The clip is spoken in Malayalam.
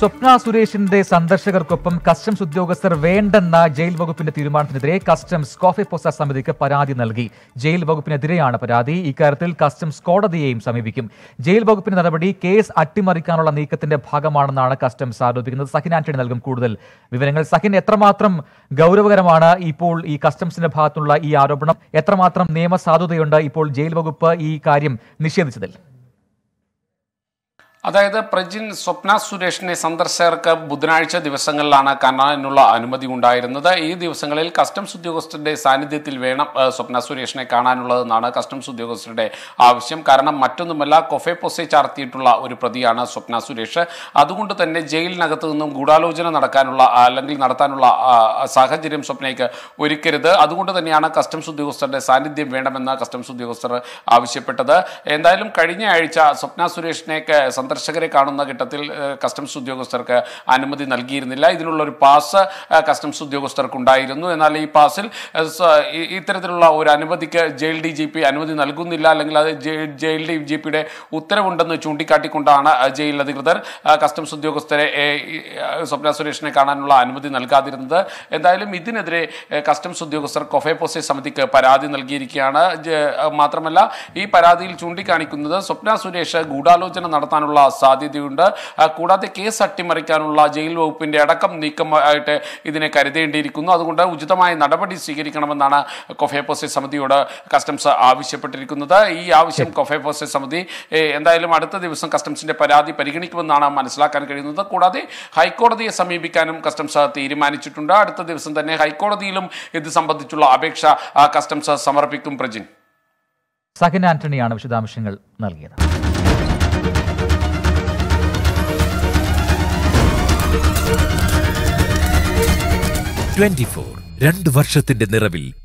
സ്വപ്ന സുരേഷിന്റെ സന്ദർശകർക്കൊപ്പം കസ്റ്റംസ് ഉദ്യോഗസ്ഥർ വേണ്ടെന്ന ജയിൽ വകുപ്പിന്റെ തീരുമാനത്തിനെതിരെ കസ്റ്റംസ് കോഫി പോസ സമിതിക്ക് പരാതി നൽകി ജയിൽ വകുപ്പിനെതിരെയാണ് പരാതി ഇക്കാര്യത്തിൽ കസ്റ്റംസ് കോടതിയെയും സമീപിക്കും ജയിൽ വകുപ്പിന്റെ നടപടി കേസ് അട്ടിമറിക്കാനുള്ള നീക്കത്തിന്റെ ഭാഗമാണെന്നാണ് കസ്റ്റംസ് ആരോപിക്കുന്നത് സഹിൻ ആന്റണി നൽകും കൂടുതൽ വിവരങ്ങൾ സഹിൻ എത്രമാത്രം ഗൗരവകരമാണ് ഇപ്പോൾ ഈ കസ്റ്റംസിന്റെ ഭാഗത്തുള്ള ഈ ആരോപണം എത്രമാത്രം നിയമസാധുതയുണ്ട് ഇപ്പോൾ ജയിൽ വകുപ്പ് ഈ കാര്യം നിഷേധിച്ചതിൽ അതായത് പ്രജിൻ സ്വപ്ന സുരേഷിനെ സന്ദർശകർക്ക് ബുധനാഴ്ച ദിവസങ്ങളിലാണ് കാണാനുള്ള അനുമതി ഉണ്ടായിരുന്നത് ഈ ദിവസങ്ങളിൽ കസ്റ്റംസ് ഉദ്യോഗസ്ഥരുടെ സാന്നിധ്യത്തിൽ വേണം ഏഹ്, സ്വപ്ന സുരേഷിനെ കാണാനുള്ളതെന്നാണ് കസ്റ്റംസ് ഉദ്യോഗസ്ഥരുടെ ആവശ്യം കാരണം മറ്റൊന്നുമല്ല കൊഫെ പൊസെ ചാർത്തിയിട്ടുള്ള ഒരു പ്രതിയാണ് സ്വപ്ന സുരേഷ് അതുകൊണ്ട് തന്നെ ജയിലിനകത്ത് നിന്നും ഗൂഢാലോചന നടക്കാനുള്ള അല്ലെങ്കിൽ നടത്താനുള്ള ആ, സാഹചര്യം സ്വപ്നയ്ക്ക് ഒരുക്കരുത് അതുകൊണ്ട് തന്നെയാണ് കസ്റ്റംസ് ഉദ്യോഗസ്ഥരുടെ സാന്നിധ്യം വേണമെന്ന് കസ്റ്റംസ് ഉദ്യോഗസ്ഥർ ആവശ്യപ്പെട്ടത് എന്തായാലും കഴിഞ്ഞ ആഴ്ച സ്വപ്ന സുരേഷിനെ ക- സന്ദർശകരെ കാണുന്ന ഘട്ടത്തിൽ ഏഹ്, കസ്റ്റംസ് ഉദ്യോഗസ്ഥർക്ക് അനുമതി നൽകിയിരുന്നില്ല ഇതിനുള്ള ഒരു പാസ് ഏഹ്, കസ്റ്റംസ് ഉദ്യോഗസ്ഥർക്ക് ഉണ്ടായിരുന്നു എന്നാൽ ഈ പാസിൽ ഏഹ്, സ- ഈ- ഇത്തരത്തിലുള്ള ഒരു അനുമതിക്ക് ജയിൽ ഡി ജി പി അനുമതി നൽകുന്നില്ല അല്ലെങ്കിൽ അത് ജെ- ജയിൽ ഡി ജി പിയുടെ ഉത്തരവുണ്ടെന്ന് ചൂണ്ടിക്കാട്ടിക്കൊണ്ടാണ് ഏഹ്, ജയിൽ അധികൃതർ ഏഹ്, കസ്റ്റംസ് ഉദ്യോഗസ്ഥരെ ഏഹ്, ഈ, ഏഹ്, സ്വപ്ന സുരേഷിനെ കാണാനുള്ള അനുമതി നൽകാതിരുന്നത് എന്തായാലും ഇതിനെതിരെ ഏഹ്, കസ്റ്റംസ് ഉദ്യോഗസ്ഥർ കൊഫെ പോസെ സമിതിക്ക് പരാതി നൽകിയിരിക്കുകയാണ് ജ- ഏഹ്, മാത്രമല്ല ഈ പരാതിയിൽ ചൂണ്ടിക്കാണിക്കുന്നത് സ്വപ്ന സുരേഷ് ഗൂഢാലോചന നടത്താനുള്ള സാധ്യതയുണ്ട് ആ, കൂടാതെ കേസ് അട്ടിമറിക്കാനുള്ള ജയിൽ വകുപ്പിന്റെ അടക്കം നീക്കമായിട്ട് ഇതിനെ കരുതേണ്ടിയിരിക്കുന്നു അതുകൊണ്ട് ഉചിതമായ നടപടി സ്വീകരിക്കണമെന്നാണ് കൊഫേപ്പോസെ സമിതിയോട് കസ്റ്റംസ് ആവശ്യപ്പെട്ടിരിക്കുന്നത് ഈ ആവശ്യം കൊഫേപ്പോസെ സമിതി ഏഹ്, എന്തായാലും അടുത്ത ദിവസം കസ്റ്റംസിന്റെ പരാതി പരിഗണിക്കുമെന്നാണ് മനസ്സിലാക്കാൻ കഴിയുന്നത് കൂടാതെ ഹൈക്കോടതിയെ സമീപിക്കാനും കസ്റ്റംസ് തീരുമാനിച്ചിട്ടുണ്ട് അടുത്ത ദിവസം തന്നെ ഹൈക്കോടതിയിലും ഇത് സംബന്ധിച്ചുള്ള അപേക്ഷ ആ, കസ്റ്റംസ് സമർപ്പിക്കും പ്രജിൻ സഹിൻ ആന്റണിയാണ് വിശദാംശങ്ങൾ നൽകിയത് ട്വന്റി ഫോർ രണ്ട് വർഷത്തിന്റെ നിറവിൽ